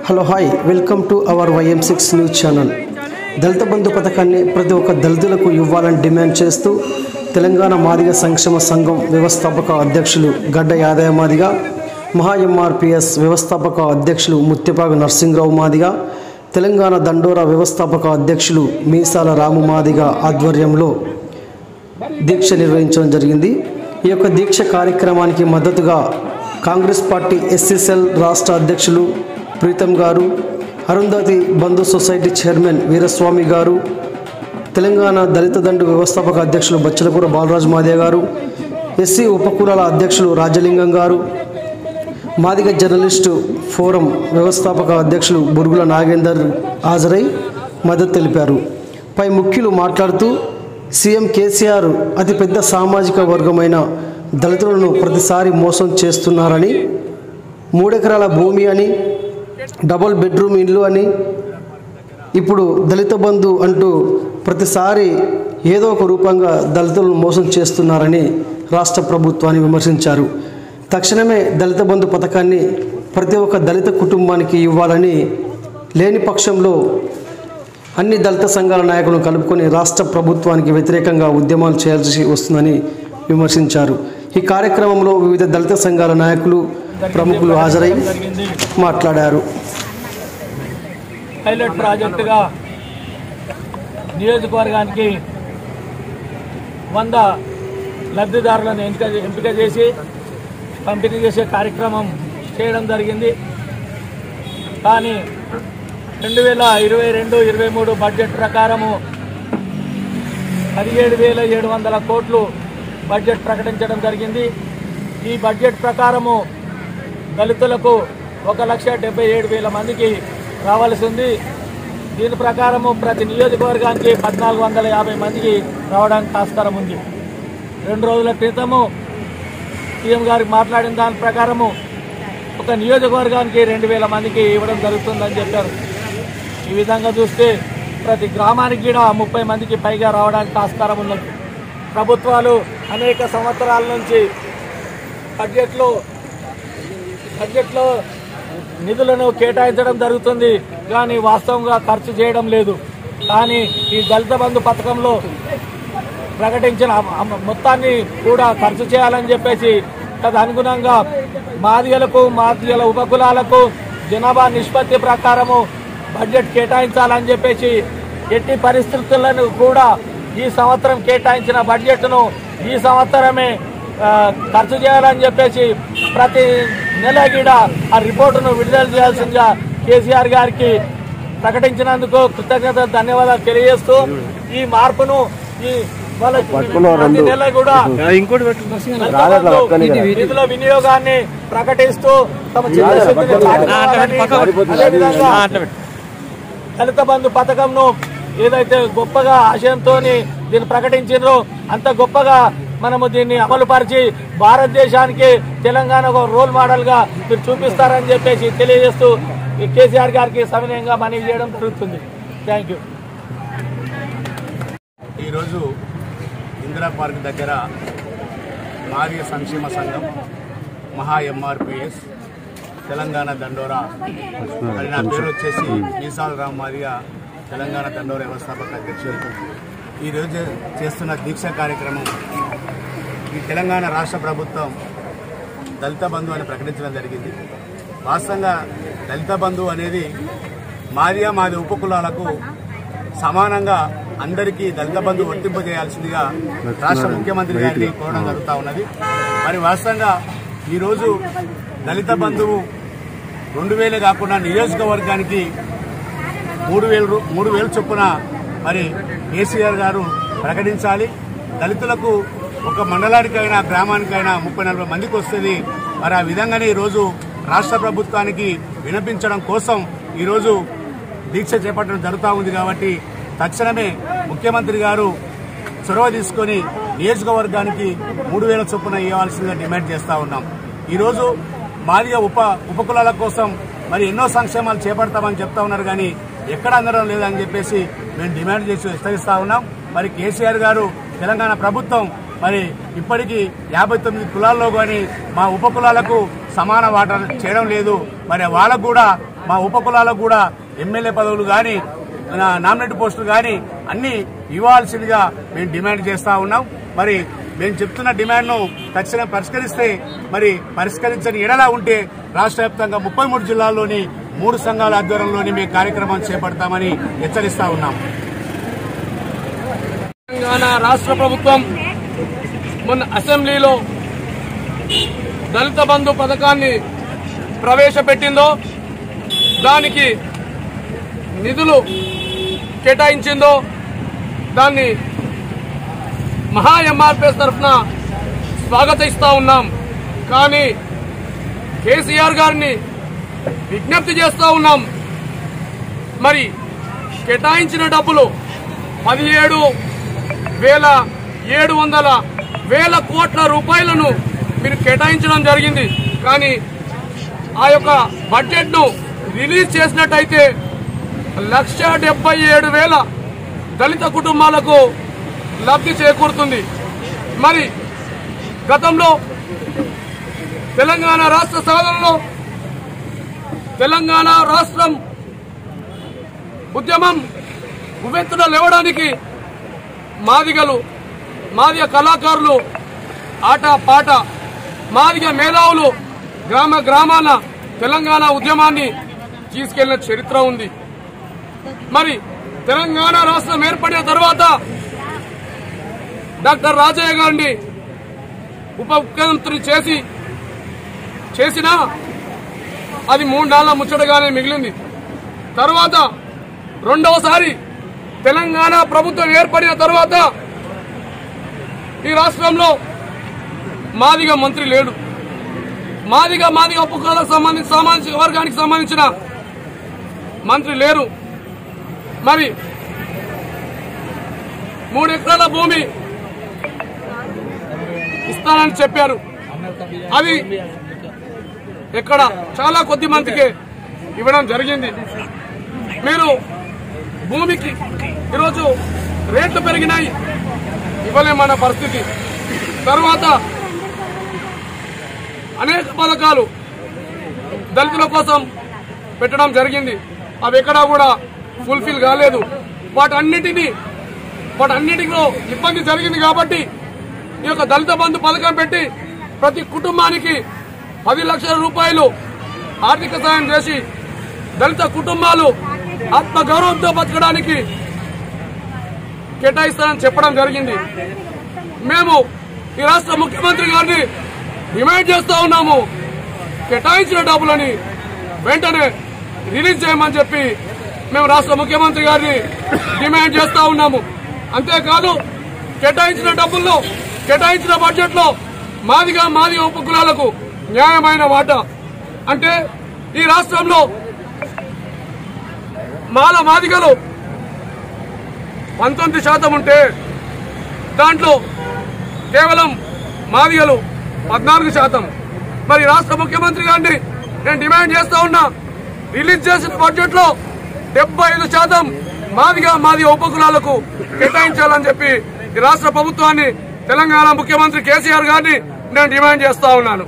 Hello hi welcome to our YM six news channel Dalit Bandhu పథకాన్ని ప్రతి ఒక్క దళితులకు ఇవ్వాలని డిమాండ్ చేస్తూ తెలంగాణ మాదిగ సంక్షేమ సంఘం వ్యవస్థాపక అధ్యక్షులు గడ్డ యాదయ్య మాదిగ మహా ఎంఆర్పిఎస్ వ్యవస్థాపక అధ్యక్షులు ముత్యపాగ నరసింహరావు మాదిగ తెలంగాణ దండోరా వ్యవస్థాపక అధ్యక్షులు మీసాల రాము మాదిగ ఆధ్వర్యంలో దీక్ష నిర్వహించడం జరిగింది ఈ యొక్క దీక్ష కార్యక్రమానికి మద్దతుగా కాంగ్రెస్ పార్టీ ఎస్ఎస్ఎల్ రాష్ట్ర అధ్యక్షులు ప్రీతం గారు అరుంధతి బంధు సొసైటీ చైర్మన్ వీరస్వామి గారు తెలంగాణ దళిత దండు వ్యవస్థాపక అధ్యక్షులు బచ్చలకూర బాలరాజు మాదే గారు ఎస్సీ ఉపకులాల అధ్యక్షులు రాజలింగం గారు మాదిగ జర్నలిస్టు ఫోరం వ్యవస్థాపక అధ్యక్షులు బురుగుల నాగేందర్ హాజరై మద్దతు తెలిపారు పై ముఖ్యులు మాట్లాడుతూ సీఎం కేసీఆర్ అతిపెద్ద సామాజిక వర్గమైన దళితులను ప్రతిసారి మోసం చేస్తున్నారని మూడెకరాల భూమి అని డబుల్ బెడ్రూమ్ ఇల్లు అని ఇప్పుడు దళిత బంధు అంటూ ప్రతిసారి ఏదో ఒక రూపంగా దళితులను మోసం చేస్తున్నారని రాష్ట్ర ప్రభుత్వాన్ని విమర్శించారు తక్షణమే దళిత బంధు పథకాన్ని ప్రతి ఒక్క దళిత కుటుంబానికి ఇవ్వాలని లేని పక్షంలో అన్ని దళిత సంఘాల నాయకులను కలుపుకొని రాష్ట్ర ప్రభుత్వానికి వ్యతిరేకంగా ఉద్యమాలు చేయాల్సి వస్తుందని విమర్శించారు ఈ కార్యక్రమంలో వివిధ దళిత సంఘాల నాయకులు ప్రముఖులు హాజరై మాట్లాడారు పైలట్ ప్రాజెక్టుగా నియోజకవర్గానికి వంద లబ్ధిదారులను ఎంపిక ఎంపిక చేసి పంపిణీ చేసే కార్యక్రమం చేయడం జరిగింది కానీ రెండు వేల ఇరవై రెండు ఇరవై మూడు బడ్జెట్ ప్రకారము పదిహేడు వేల ఏడు వందల కోట్లు బడ్జెట్ ప్రకటించడం జరిగింది ఈ బడ్జెట్ ప్రకారము దళితులకు ఒక లక్ష డెబ్బై ఏడు వేల మందికి రావాల్సి ఉంది దీని ప్రకారము ప్రతి నియోజకవర్గానికి పద్నాలుగు వందల యాభై మందికి రావడానికి ఆస్కారం ఉంది రెండు రోజుల క్రితము సీఎం గారికి మాట్లాడిన దాని ప్రకారము ఒక నియోజకవర్గానికి రెండు వేల మందికి ఇవ్వడం జరుగుతుందని చెప్పారు ఈ విధంగా చూస్తే ప్రతి గ్రామానికి కూడా ముప్పై మందికి పైగా రావడానికి ఆస్కారం ఉన్నది ప్రభుత్వాలు అనేక సంవత్సరాల నుంచి బడ్జెట్లో బడ్జెట్లో నిధులను కేటాయించడం జరుగుతుంది కానీ వాస్తవంగా ఖర్చు చేయడం లేదు కానీ ఈ దళిత బంధు పథకంలో ప్రకటించిన అమ- మొత్తాన్ని కూడా ఖర్చు చేయాలని చెప్పేసి తదనుగుణంగా మాదిగలకు మాదిగల ఉపకులాలకు జనాభా నిష్పత్తి ప్రకారము బడ్జెట్ కేటాయించాలని చెప్పేసి ఎట్టి పరిస్థితులను కూడా ఈ సంవత్సరం కేటాయించిన బడ్జెట్ను ఈ సంవత్సరమే ఆ, ఖర్చు చేయాలని చెప్పేసి ప్రతి నెల కూడా ఆ రిపోర్టును విడుదల చేయాల్సిందిగా కేసీఆర్ గారికి ప్రకటించినందుకు కృతజ్ఞత ధన్యవాదాలు తెలియజేస్తూ ఈ మార్పును ఈ వాళ్ళ ప్రతి నెల కూడా నిధుల వినియోగాన్ని ప్రకటిస్తూ తమ చిత్తశుద్ధిని చాటుకోవాలని, అదేవిధంగా దళిత బంధు పథకంను ఏదైతే గొప్పగా ఆశయంతో దీన్ని ప్రకటించారో అంత గొప్పగా మనము దీన్ని అమలు పరిచి భారతదేశానికి తెలంగాణ ఒక రోల్ మోడల్ గా మీరు చూపిస్తారని చెప్పేసి తెలియజేస్తూ ఈ కేసీఆర్ గారికి సవినయంగా మనవి చేయడం జరుగుతుంది థ్యాంక్ యూ ఈరోజు ఇందిరా పార్క్ దగ్గర మాదిగ సంక్షేమ సంఘం మహా ఎంఆర్పిఎస్ తెలంగాణ దండోరా మరి నా పేరు వచ్చేసి మీసాల రామ్ మాదిగ తెలంగాణ దండోరా వ్యవస్థాపక అధ్యక్షులు ఈరోజు చేస్తున్న దీక్ష కార్యక్రమం ఈ తెలంగాణ రాష్ట్ర ప్రభుత్వం దళిత బంధు అని ప్రకటించడం జరిగింది వాస్తవంగా దళిత బంధు అనేది మాదిగా మాది ఉపకులాలకు సమానంగా అందరికీ దళిత బంధు వర్తింపజేయాల్సిందిగా రాష్ట్ర ముఖ్యమంత్రి గారిని కోరడం జరుగుతూ ఉన్నది మరి వాస్తవంగా ఈరోజు దళిత బంధువు రెండు వేలే కాకుండా నియోజకవర్గానికి మూడు వేలు రూ- మూడు వేలు చొప్పున మరి కేసీఆర్ గారు ప్రకటించాలి దళితులకు ఒక మండలానికైనా గ్రామానికైనా ముప్పై నలభై మందికి వస్తుంది మరి ఆ విధంగానే ఈరోజు రాష్ట్ర ప్రభుత్వానికి వినిపించడం కోసం ఈరోజు దీక్ష చేపట్టడం జరుగుతూ ఉంది కాబట్టి తక్షణమే ముఖ్యమంత్రి గారు చొరవ తీసుకొని నియోజకవర్గానికి మూడు వేల చొప్పున ఇవ్వాల్సిందిగా డిమాండ్ చేస్తా ఉన్నాం ఈరోజు మాదిగ ఉప ఉపకులాల కోసం మరి ఎన్నో సంక్షేమాలు చేపడతామని చెప్తా ఉన్నారు కానీ ఎక్కడ అందడం లేదని చెప్పేసి మేము డిమాండ్ చేసి విస్తరిస్తా ఉన్నాం మరి కేసీఆర్ గారు తెలంగాణ ప్రభుత్వం మరి ఇప్పటికీ యాభై తొమ్మిది కులాల్లో కానీ మా ఉప కులాలకు సమాన వాటా చేయడం లేదు మరి వాళ్ళకు కూడా మా ఉపకులాలకు కూడా ఎమ్మెల్యే పదవులు కానీ నామినేట్ పోస్టులు కానీ అన్ని ఇవ్వాల్సిందిగా మేము డిమాండ్ చేస్తా ఉన్నాం మరి మేము చెప్తున్న డిమాండ్ను తక్షణం పరిష్కరిస్తే మరి పరిష్కరించని ఎడలా ఉంటే రాష్ట్ర వ్యాప్తంగా ముప్పై మూడు జిల్లాల్లోని మూడు సంఘాల ఆధ్వర్యంలోని మేము కార్యక్రమం చేపడతామని హెచ్చరిస్తా ఉన్నాం తెలంగాణ రాష్ట్ర ప్రభుత్వం మొన్న అసెంబ్లీలో దళిత బంధు పథకాన్ని ప్రవేశపెట్టిందో దానికి నిధులు కేటాయించిందో దాన్ని మహా ఎంఆర్పిఎస్ తరఫున స్వాగతిస్తా ఉన్నాం కానీ కేసీఆర్ గారిని విజ్ఞప్తి చేస్తా ఉన్నాం మరి కేటాయించిన డబ్బులు పదిహేడు వేల ఏడు వందల వేల కోట్ల రూపాయలను మీరు కేటాయించడం జరిగింది కానీ ఆ యొక్క బడ్జెట్ను రిలీజ్ చేసినట్టయితే లక్ష డెబ్బై ఏడు వేల దళిత కుటుంబాలకు లబ్ధి చేకూరుతుంది మరి గతంలో తెలంగాణ రాష్ట్ర సాధనలో తెలంగాణ రాష్ట్రం ఉద్యమం ఉవ్వెత్తున లేవడానికి మాదిగలు మాదిగ కళాకారులు ఆట పాట మాదిగ మేధావులు గ్రామ గ్రామాల తెలంగాణ ఉద్యమాన్ని తీసుకెళ్లిన చరిత్ర ఉంది మరి తెలంగాణ రాష్ట్రం ఏర్పడిన తర్వాత డాక్టర్ రాజయ్య గారిని ఉప ముఖ్యమంత్రి చేసి చేసినా అది మూడు నాళ్ళ ముచ్చటగానే మిగిలింది తర్వాత రెండవసారి తెలంగాణ ప్రభుత్వం ఏర్పడిన తర్వాత ఈ రాష్ట్రంలో మాదిగ మంత్రి లేడు మాదిగ మాదిగ ఉపకులాలకు సంబంధించి సామాజిక వర్గానికి సంబంధించిన మంత్రి లేరు మరి మూడు ఎకరాల భూమి ఇస్తానని చెప్పారు అది ఎక్కడ చాలా కొద్ది మందికి ఇవ్వడం జరిగింది మీరు భూమికి ఈరోజు రేట్లు పెరిగినాయి ఇవ్వలేమన్న పరిస్థితి తర్వాత అనేక పథకాలు దళితుల కోసం పెట్టడం జరిగింది అవి ఎక్కడా కూడా ఫుల్ఫిల్ కాలేదు వాటన్నిటినీ వాటన్నిటిలో ఇబ్బంది జరిగింది కాబట్టి ఈ యొక్క దళిత బంధు పథకం పెట్టి ప్రతి కుటుంబానికి పది లక్షల రూపాయలు ఆర్థిక సాయం చేసి దళిత కుటుంబాలు ఆత్మ గౌరవంతో బతకడానికి కేటాయిస్తానని చెప్పడం జరిగింది మేము ఈ రాష్ట్ర ముఖ్యమంత్రి గారిని డిమాండ్ చేస్తా ఉన్నాము కేటాయించిన డబ్బులని వెంటనే రిలీజ్ చేయమని చెప్పి మేము రాష్ట్ర ముఖ్యమంత్రి గారిని డిమాండ్ చేస్తా ఉన్నాము అంతేకాదు కేటాయించిన డబ్బుల్లో కేటాయించిన బడ్జెట్ లో మాదిగా మాదిగ ఉపకులాలకు న్యాయమైన వాటా అంటే ఈ రాష్ట్రంలో మాల మాదిగలు పంతొమ్మిది శాతం ఉంటే దాంట్లో కేవలం మాదిగలు పద్నాలుగు శాతం మరి రాష్ట్ర ముఖ్యమంత్రి గారిని నేను డిమాండ్ చేస్తా ఉన్నా రిలీజ్ చేసిన బడ్జెట్ లో డెబ్బై ఐదు శాతం మాదిగా మాదిగ ఉపకులాలకు కేటాయించాలని చెప్పి ఈ రాష్ట్ర ప్రభుత్వాన్ని తెలంగాణ ముఖ్యమంత్రి కేసీఆర్ గారిని నేను డిమాండ్ చేస్తా ఉన్నాను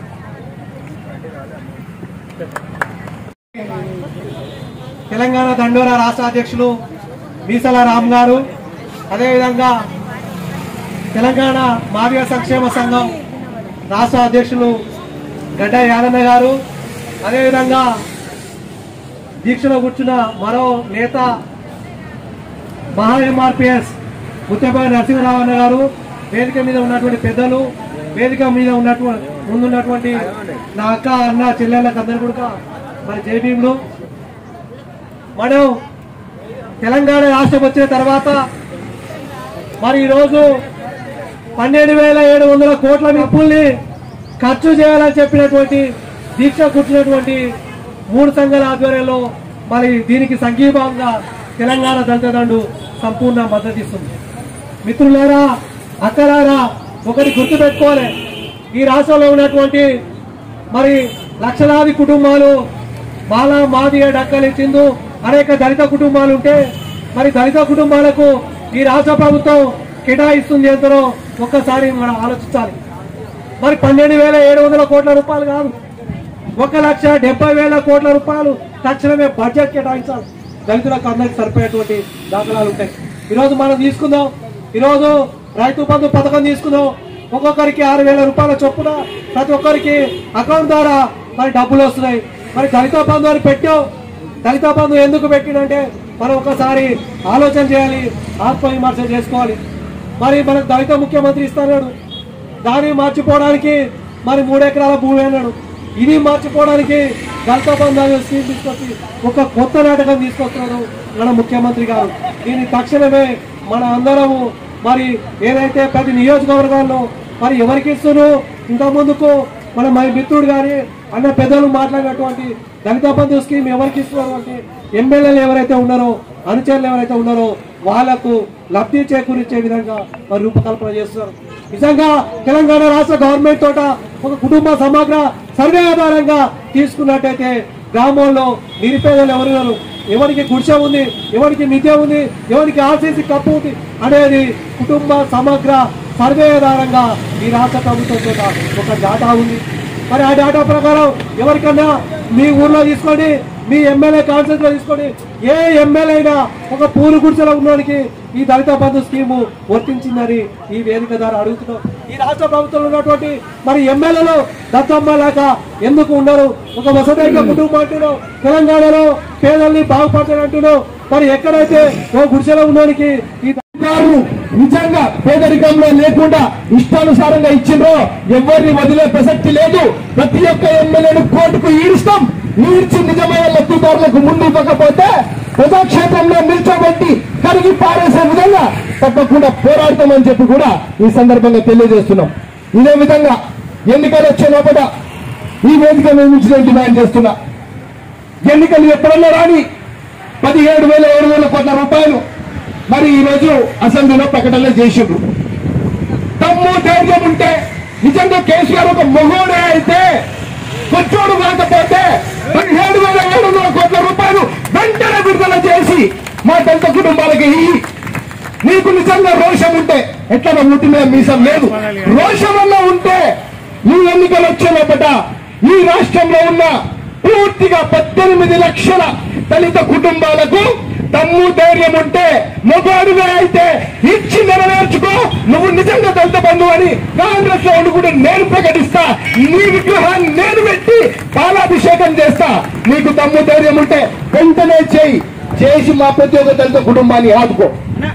తెలంగాణ దండోరా రాష్ట్ర అధ్యక్షులు మీసల రామ్ గారు అదేవిధంగా తెలంగాణ మాదిగ సంక్షేమ సంఘం రాష్ట్ర అధ్యక్షులు గడ్డ యాదన్న గారు అదేవిధంగా దీక్షలో కూర్చున్న మరో నేత మహా ఎంఆర్పిఎస్ ముత్యపల్లి నరసింహరావు అన్న గారు వేదిక మీద ఉన్నటువంటి పెద్దలు వేదిక మీద ఉన్నటువంటి ముందున్నటువంటి నా అక్క అన్న చెల్లెళ్ళకి అందరు కూడా మరి జైభీములు మనం తెలంగాణ రాష్ట్రం వచ్చిన తర్వాత మరి ఈరోజు పన్నెండు వేల ఏడు వందల కోట్ల నిప్పుల్ని ఖర్చు చేయాలని చెప్పినటువంటి దీక్ష కూర్చున్నటువంటి మూడు సంఘాల ఆధ్వర్యంలో మరి దీనికి సంఘీభావంగా తెలంగాణ దళిత దండు సంపూర్ణ మద్దతు ఇస్తుంది మిత్రులారా అక్కలారా ఒకటి గుర్తుపెట్టుకోవాలి ఈ రాష్ట్రంలో ఉన్నటువంటి మరి లక్షలాది కుటుంబాలు మాల మాదిగ డక్కలి చిందు అనేక దళిత కుటుంబాలు ఉంటే మరి దళిత కుటుంబాలకు ఈ రాష్ట్ర ప్రభుత్వం కేటాయిస్తుంది ఎంతనో ఒక్కసారి మనం ఆలోచించాలి మరి పన్నెండు వేల ఏడు వందల కోట్ల రూపాయలు కాదు ఒక లక్ష డెబ్బై వేల కోట్ల రూపాయలు తక్షణమే బడ్జెట్ కేటాయించాలి దళితులకు అందరికి సరిపోయేటువంటి దాఖలాలు ఉంటాయి ఈరోజు మనం తీసుకుందాం ఈరోజు రైతు బంధు పథకం తీసుకుందాం ఒక్కొక్కరికి ఆరు వేల రూపాయల చొప్పున ప్రతి ఒక్కరికి అకౌంట్ ద్వారా మరి డబ్బులు వస్తున్నాయి మరి దళిత బంధు అని పెట్టాం దళిత బంధు ఎందుకు పెట్టినంటే మనం ఒకసారి ఆలోచన చేయాలి ఆత్మ విమర్శ చేసుకోవాలి మరి మనకు దళిత ముఖ్యమంత్రి ఇస్తున్నాడు దాన్ని మార్చిపోవడానికి మరి మూడెకరాల భూమి అన్నాడు ఇది మార్చిపోవడానికి దళిత బంధాలు స్కీమ్ తీసుకొచ్చి ఒక కొత్త నాటకం తీసుకొస్తున్నాడు మన ముఖ్యమంత్రి గారు దీన్ని తక్షణమే మన అందరము మరి ఏదైతే ప్రతి నియోజకవర్గాల్లో మరి ఎవరికి ఇస్తున్నారు ఇంత ముందుకు మన మన మిత్రుడు గారి అన్న పెద్దలు మాట్లాడినటువంటి దళిత బంధు స్కీమ్ ఎవరికి ఇస్తున్నారు అంటే ఎమ్మెల్యేలు ఎవరైతే ఉన్నారో అనుచరులు ఎవరైతే ఉన్నారో వాళ్లకు లబ్ధి చేకూరించే విధంగా మరి రూపకల్పన చేస్తున్నారు నిజంగా తెలంగాణ రాష్ట్ర గవర్నమెంట్ తోట ఒక కుటుంబ సమగ్ర సర్వే ఆధారంగా తీసుకున్నట్టయితే గ్రామంలో నిరుపేదలు ఎవరున్నారు ఎవరికి గుడిసె ఉంది ఎవరికి మిద్దె ఉంది ఎవరికి ఆర్సీసీ కప్పు ఉంది అనేది కుటుంబ సమగ్ర సర్వే ఆధారంగా ఈ రాష్ట్ర ప్రభుత్వం తోట ఒక డేటా ఉంది మరి ఆ డేటా ప్రకారం ఎవరికన్నా మీ ఊర్లో తీసుకోండి మీ ఎమ్మెల్యే కాన్సెన్స్ లో తీసుకోండి ఏ ఎమ్మెల్యే అయినా ఒక పూలు గుడిసెలో ఉన్నోడికి ఈ దళిత బంధు స్కీము వర్తించిందని ఈ వేదిక ద్వారా అడుగుతున్నాం ఈ రాష్ట్ర ప్రభుత్వంలో ఉన్నటువంటి మరి ఎమ్మెల్యేలు దత్తమ్మ లేక ఎందుకు ఉన్నారు ఒక వసతైక కుటుంబం అంటున్నావు తెలంగాణలో పేదల్ని బాగుపరచాలంటున్నావు మరి ఎక్కడైతే ఓ గుడిసెలో ఉన్నోడికి ఈ గారు నిజంగా పేదరికంలో లేకుండా ఇష్టానుసారంగా ఇచ్చిండ్రో ఎవరిని వదిలే ప్రసక్తి లేదు ప్రతి ఒక్క ఎమ్మెల్యేను కోర్టుకు ఈడుస్తాం ఈడ్చి నిజమైన లబ్ధిదారులకు ముందు ఇవ్వకపోతే ప్రజాక్షేత్రంలో నిల్చోబెట్టి కరిగి పారేసే విధంగా తప్పకుండా పోరాడతామని చెప్పి కూడా ఈ సందర్భంగా తెలియజేస్తున్నాం ఇదే విధంగా ఎన్నికలు వచ్చే లోపల ఈ వేదిక నిర్మించిన డిమాండ్ చేస్తున్నా ఎన్నికలు ఎప్పుడన్నా రాని పదిహేడు వేల ఏడు వేల కోట్ల రూపాయలు మరి ఈ రోజు అసెంబ్లీలో ప్రకటన చేసిండ్రు దమ్ము ధైర్యం ఉంటే నిజంగా కేసీఆర్ ఒక మొగోడే అయితే కొంచెడు కాకపోతే పదిహేడు వేల ఏడు వందల కోట్ల రూపాయలు వెంటనే విడుదల చేసి మా దళిత కుటుంబాలకి ఇయ్యి. నీకు నిజంగా రోషం ఉంటే ఎట్లా నా ముట్టి మీద మీసం లేదు రోషం వల్ల ఉంటే ఈ ఎన్నికలు వచ్చే లోపట ఈ రాష్ట్రంలో ఉన్న పూర్తిగా పద్దెనిమిది లక్షల దళిత కుటుంబాలకు దమ్ము ధైర్యం ఉంటే మొగాడుగా అయితే ఇచ్చి నెరవేర్చుకో నువ్వు నిజంగా దళిత బంధువు అని కాంగ్రెస్ లో ఉండి కూడా నేను ప్రకటిస్తా నీ విగ్రహాన్ని నేను పెట్టి పాలాభిషేకం చేస్తా నీకు దమ్ము ధైర్యం ఉంటే వెంటనే చేయి చేసి మా ప్రతి ఒక్క దళిత కుటుంబాన్ని ఆదుకో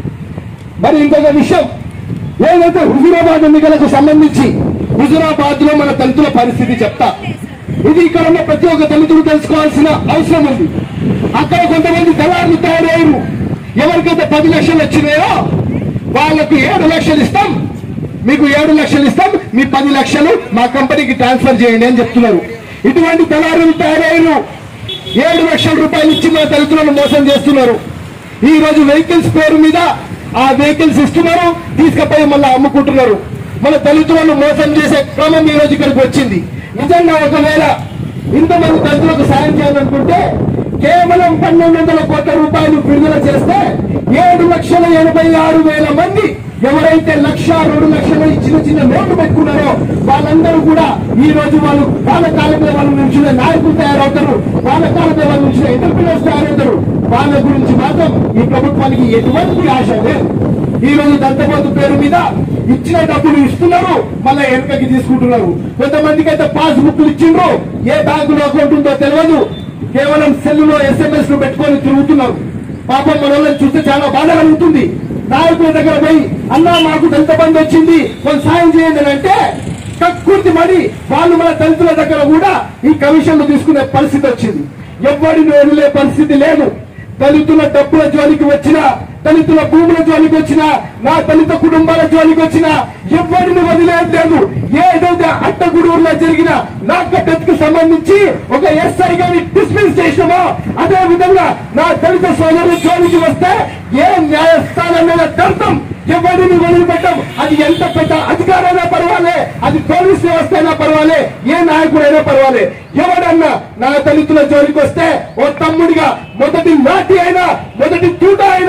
మరి ఇంకొక విషయం ఏదైతే హుజురాబాద్ ఎన్నికలకు సంబంధించి హుజురాబాద్ లో మన దళితుల పరిస్థితి చెప్తా ఇది ఇక్కడ ఉన్న ప్రతి ఒక్క దళితుడు తెలుసుకోవాల్సిన అవసరం ఉంది అక్కడ కొంతమంది దళారులు తయారయ్యారు ఎవరికైతే పది లక్షలు వచ్చినాయో వాళ్ళకు ఏడు లక్షలు ఇస్తాం మీకు ఏడు లక్షలు ఇస్తాం మీ పది లక్షలు మా కంపెనీకి ట్రాన్స్ఫర్ చేయండి అని చెప్తున్నారు ఇటువంటి దళారులు తయారయ్యారు ఏడు లక్షల రూపాయలు ఇచ్చి మన దళితులను మోసం చేస్తున్నారు ఈ రోజు వెహికల్స్ పేరు మీద ఆ వెహికల్స్ ఇస్తున్నారు తీసుకుపోయి మళ్ళీ అమ్ముకుంటున్నారు మన దళితులను మోసం చేసే క్రమం ఈ రోజు ఇక్కడికి వచ్చింది నిజంగా ఒకవేళ ఇంతమంది దళితులకు సాయం చేయాలనుకుంటే కేవలం పన్నెండు వందల కోట్ల రూపాయలు విడుదల చేస్తే ఏడు లక్షల ఎనభై ఆరు వేల మంది ఎవరైతే లక్ష రెండు లక్షలు చిన్న చిన్న నోట్లు పెట్టుకున్నారో వాళ్ళందరూ కూడా ఈ రోజు వాళ్ళు వాళ్ళ కాలం మీద వాళ్ళు నుంచిన నాయకులు తయారవుతారు వాళ్ళ కాలం మీద వాళ్ళు నుంచిన ఎంటర్ప్రినర్స్ తయారవుతారు వాళ్ళ గురించి మాత్రం ఈ ప్రభుత్వానికి ఎటువంటి ఆశ లేదు ఈ రోజు దంతపోతు పేరు మీద ఇచ్చిన డబ్బులు ఇస్తున్నారు మళ్ళీ వెనకకి తీసుకుంటున్నారు కొంతమందికి అయితే పాస్ బుక్లు ఇచ్చిండ్రు ఏ బ్యాంకులో అకౌంట్ ఉందో తెలియదు కేవలం సెల్లులో ఎస్ఎంఎస్ లు పెట్టుకొని తిరుగుతున్నారు పాపం మన వాళ్ళని చూస్తే చాలా బాధ కలుగుతుంది నాయకుల దగ్గర పోయి అన్నా మాకు దళిత బంధు వచ్చింది కొంచెం సాయం చేయండి అని అంటే కక్కుర్తి మరి వాళ్ళు మన దళితుల దగ్గర కూడా ఈ కమిషన్లు తీసుకునే పరిస్థితి వచ్చింది ఎవరిని వదిలే పరిస్థితి లేదు దళితుల డబ్బుల జోలికి వచ్చినా దళితుల భూముల జోలికి వచ్చినా నా దళిత కుటుంబాల జోలికి వచ్చినా ఎవరిని వదిలేదు ఏదైతే అట్టగూడూరులో జరిగిన నాక డెత్ సంబంధించి ఒక ఎస్ఐ గారిని డిస్మిస్ చేసినామో అదే విధంగా నా దళిత సోదరుల జోలికి వస్తే ఏ న్యాయస్థానం మీద దర్థం ఎవరిని వదిలిపెట్టం అది ఎంత పెద్ద అధికారైనా పర్వాలే అది పోలీస్ వ్యవస్థ అయినా పర్వాలే ఏ నాయకుడైనా పర్వాలే ఎవడన్నా నా దళితుల జోలికి వస్తే ఓ తమ్ముడిగా మొదటి నాటి అయినా మొదటి తూట అయినా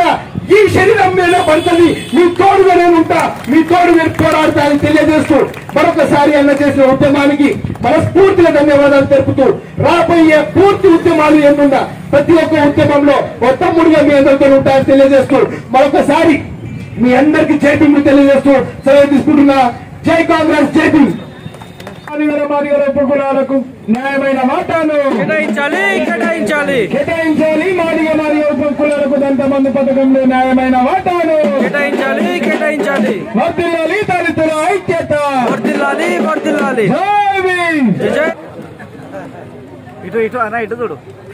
ఈ శరీరం మీద పడుతుంది మీ తోడుగా నేను ఉంటా మీ తోడు మీరు పోరాడతానని తెలియజేస్తూ మరొకసారి అన్న చేసిన ఉద్యమానికి మనస్ఫూర్తిగా ధన్యవాదాలు తెలుపుతూ రాబోయే పూర్తి ఉద్యమాలు ఏముండా ప్రతి ఒక్క ఉద్యమంలో ఓ తమ్ముడిగా మీ అందరితో ఉంటాయని తెలియజేస్తూ మరొకసారి మీ అందరికి జైపింగ్ తెలియజేస్తూ సెలవు తీసుకుంటున్నా జై కాంగ్రెస్ జైపింగ్ మాదిగల మాదిగల ఉపకులాలకు న్యాయమైన వాటాను కేటాయించాలి కేటాయించాలి కేటాయించాలి మాదిగ మాదిగ ఉపకులాలకు దంతమంది పథకంలో న్యాయమైన వాటాను కేటాయించాలి కేటాయించాలి వర్ధిల్లాలి దళితుల ఐక్యత వర్దిల్లాలి వర్దిల్లాలి జై భీమ్. జై జై ఇటు ఇటు అన్న ఇటు చూడు